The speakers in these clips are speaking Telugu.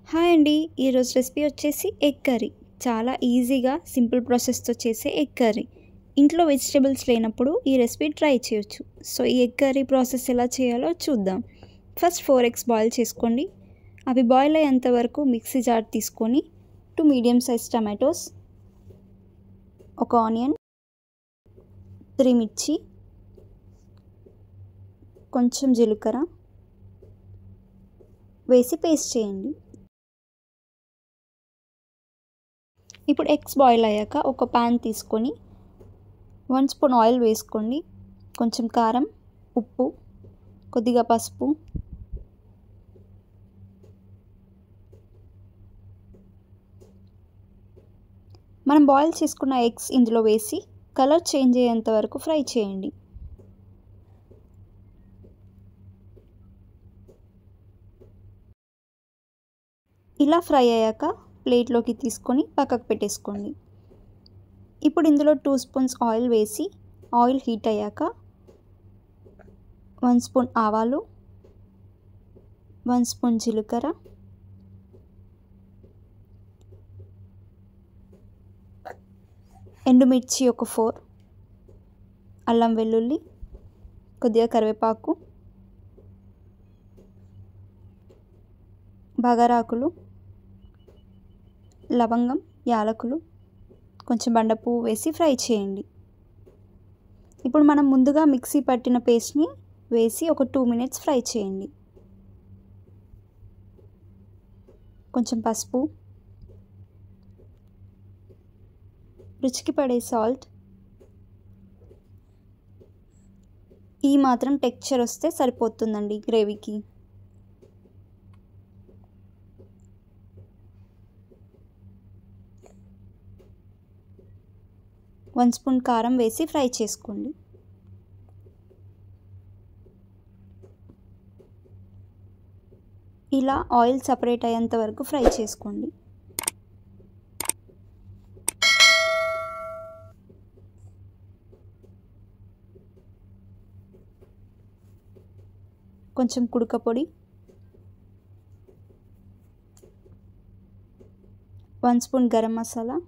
హాయ్ అండి ఈరోజు రెసిపీ వచ్చేసి ఎగ్ కర్రీ చాలా ఈజీగా సింపుల్ ప్రాసెస్తో చేసే ఎగ్ కర్రీ ఇంట్లో వెజిటేబుల్స్ లేనప్పుడు ఈ రెసిపీ ట్రై చేయొచ్చు సో ఈ ఎగ్ కర్రీ ప్రాసెస్ ఎలా చేయాలో చూద్దాం ఫస్ట్ ఫోర్ ఎగ్స్ బాయిల్ చేసుకోండి అవి బాయిల్ అయ్యేంత వరకు మిక్సీ జార్ తీసుకొని టూ మీడియం సైజ్ టమాటోస్ ఒక ఆనియన్ త్రీ మిర్చి కొంచెం జీలకర్ర వేసి పేస్ట్ చేయండి ఇప్పుడు ఎగ్స్ బాయిల్ అయ్యాక ఒక ప్యాన్ తీసుకొని వన్ స్పూన్ ఆయిల్ వేసుకోండి కొంచెం కారం ఉప్పు కొద్దిగా పసుపు మనం బాయిల్ చేసుకున్న ఎగ్స్ ఇందులో వేసి కలర్ చేంజ్ అయ్యేంత వరకు ఫ్రై చేయండి ఇలా ఫ్రై అయ్యాక ప్లేట్లోకి తీసుకొని పక్కకు పెట్టేసుకోండి ఇప్పుడు ఇందులో టూ స్పూన్స్ ఆయిల్ వేసి ఆయిల్ హీట్ అయ్యాక వన్ స్పూన్ ఆవాలు వన్ స్పూన్ జీలకర్ర ఎండుమిర్చి ఒక ఫోర్ అల్లం వెల్లుల్లి కొద్దిగా కరివేపాకు బగారాకులు లవంగం యాలకులు కొంచెం బండపువ్వు వేసి ఫ్రై చేయండి ఇప్పుడు మనం ముందుగా మిక్సీ పట్టిన పేస్ట్ని వేసి ఒక టూ మినిట్స్ ఫ్రై చేయండి కొంచెం పసుపు రుచికి పడే సాల్ట్ ఈ మాత్రం టెక్చర్ వస్తే సరిపోతుందండి గ్రేవీకి వన్ స్పూన్ కారం వేసి ఫ్రై చేసుకోండి ఇలా ఆయిల్ సపరేట్ అయ్యేంత వరకు ఫ్రై చేసుకోండి కొంచెం కుడక పొడి వన్ స్పూన్ గరం మసాలా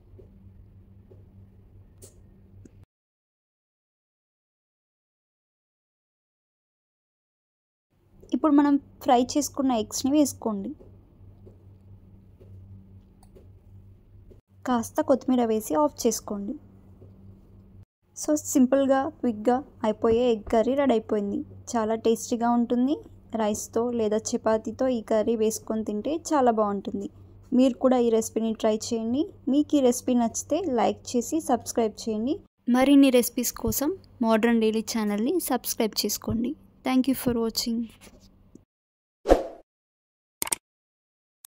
ఇప్పుడు మనం ఫ్రై చేసుకున్న ఎగ్స్ని వేసుకోండి కాస్త కొత్తిమీర వేసి ఆఫ్ చేసుకోండి సో సింపుల్గా క్విక్గా అయిపోయే ఎగ్ కర్రీ రెడీ అయిపోయింది చాలా టేస్టీగా ఉంటుంది రైస్తో లేదా చపాతీతో ఈ కర్రీ వేసుకొని తింటే చాలా బాగుంటుంది మీరు కూడా ఈ రెసిపీని ట్రై చేయండి మీకు ఈ రెసిపీ నచ్చితే లైక్ చేసి సబ్స్క్రైబ్ చేయండి మరిన్ని రెసిపీస్ కోసం మోడర్న్ డైలీ ఛానల్ని సబ్స్క్రైబ్ చేసుకోండి థ్యాంక్ యూ ఫర్ వాచింగ్